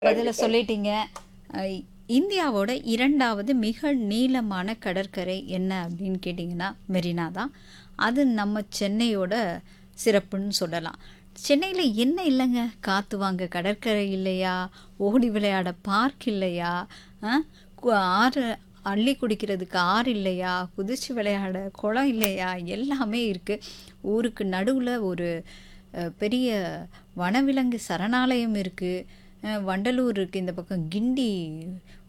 பதில சொல்லிட்டீங்க அஹ், இந்தியாவோட இரண்டாவது மிக நீளமான கடற்கரை என்ன அப்படின்னு கேட்டிங்கன்னா மெரினா தான் அது நம்ம சென்னையோட சிறப்புன்னு சொல்லலாம் சென்னையில் என்ன இல்லைங்க காற்று வாங்க கடற்கரை இல்லையா ஓடி விளையாட பார்க் இல்லையா அஹ், கு- ஆறு அள்ளி குடிக்கிறதுக்கு ஆறு இல்லையா குதிச்சு விளையாட குளம் இல்லையா எல்லாமே இருக்குது ஊருக்கு நடுவில் ஒரு அஹ், பெரிய வனவிலங்கு சரணாலயம் இருக்குது வண்டலூர் இருக்குது இந்த பக்கம் கிண்டி